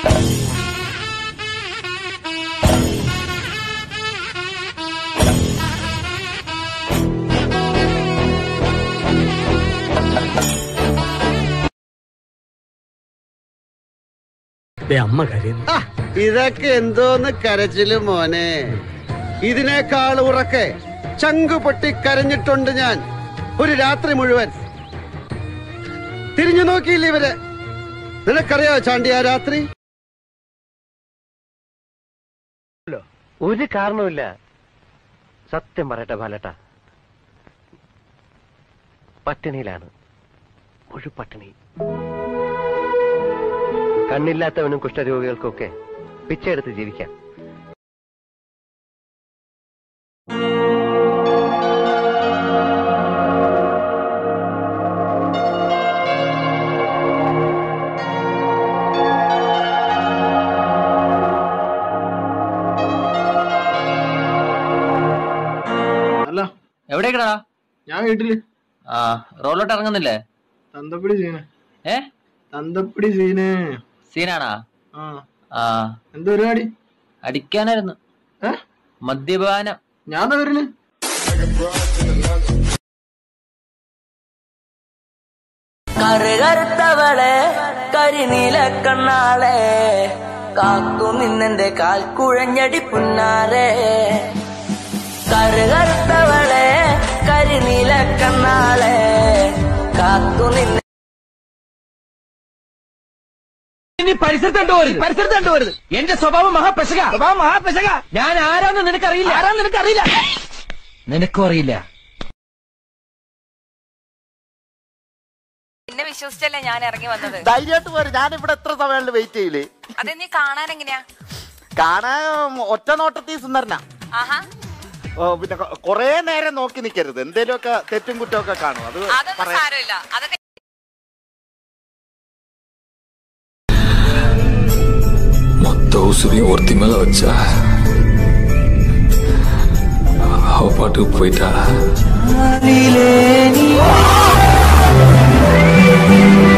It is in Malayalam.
അമ്മ കരയുന്നു ആ, ഇതൊക്കെ എന്തോന്ന് കരച്ചില് മോനെ ഇതിനേക്കാൾ ഉറക്കെ ചങ്കു പൊട്ടി കരഞ്ഞിട്ടുണ്ട് ഞാൻ ഒരു രാത്രി മുഴുവൻ തിരിഞ്ഞു നോക്കിയില്ല ഇവര് നിനക്കറിയോ ചാണ്ടി ആ രാത്രി ഒരു കാരണവുമില്ല സത്യം പറയട്ടെ ബാലട്ട പട്ടിണിയിലാണ് ഒരു പട്ടിണി കണ്ണില്ലാത്തവനും കുഷ്ഠരോഗികൾക്കൊക്കെ പിച്ചെടുത്ത് ജീവിക്കാം അല്ല എവിടേക്കടാ ഞാൻ വീട്ടില് ആ റോഡിലോട്ട് ഇറങ്ങുന്നില്ലേ തന്തപ്പിടി സീന് ഏ തന്തപ്പിടി സീന് സീനാണാ ആ ആ എന്താ പരിപാടി അടിക്കാനായിരുന്നു ഏ മദ്യപാനം ഞാൻ എന്താ വരല് കറുകറുത്തവളെ കരിനീല കണ്ണാളെ കാത്തു നിന്നെന്റെ കാൽ കുഴഞ്ഞടി പുന്നാരെ കറുകറുത്തവളെ കരിനീല കണ്ണാളെ കാത്തു നിന്നെ ഇനി പരിസരത്ത് കണ്ടുപോരുത് പരിസരത്ത് കണ്ടുപോരുത് എന്റെ സ്വഭാവം മഹാപെശക സ്വഭാവം മഹാപെശക ഞാൻ ആരാന്ന് നിനക്കറിയില്ല ആരാന്ന് നിനക്കറിയില്ല നിനക്കും അറിയില്ല എന്നെ വിശ്വസിച്ചല്ലേ ഞാൻ ഇറങ്ങി വന്നത് ധൈര്യമായിട്ട് പോരെ ഞാൻ ഇവിടെ എത്ര സമയം വെയിറ്റ് ചെയ്യില്ലേ അത് നീ കാണാൻ എങ്ങനെയാ കാണാൻ ഒറ്റ നോട്ടത്തിൽ സുന്ദരനാ ആഹാ ഓ, പിന്നെ കൊ- കൊറേ നേരം നോക്കി നിൽക്കരുത് എന്തേലുമൊക്കെ തെറ്റും കുറ്റമൊക്കെ കാണും അത് അതൊന്നും പറയാം സാരമില്ല അതൊക്കെ மொத்த உசுரையும் ஒருத்தி மேல வச்சா அவ பாட்டுக்கு போயிட்டா നീ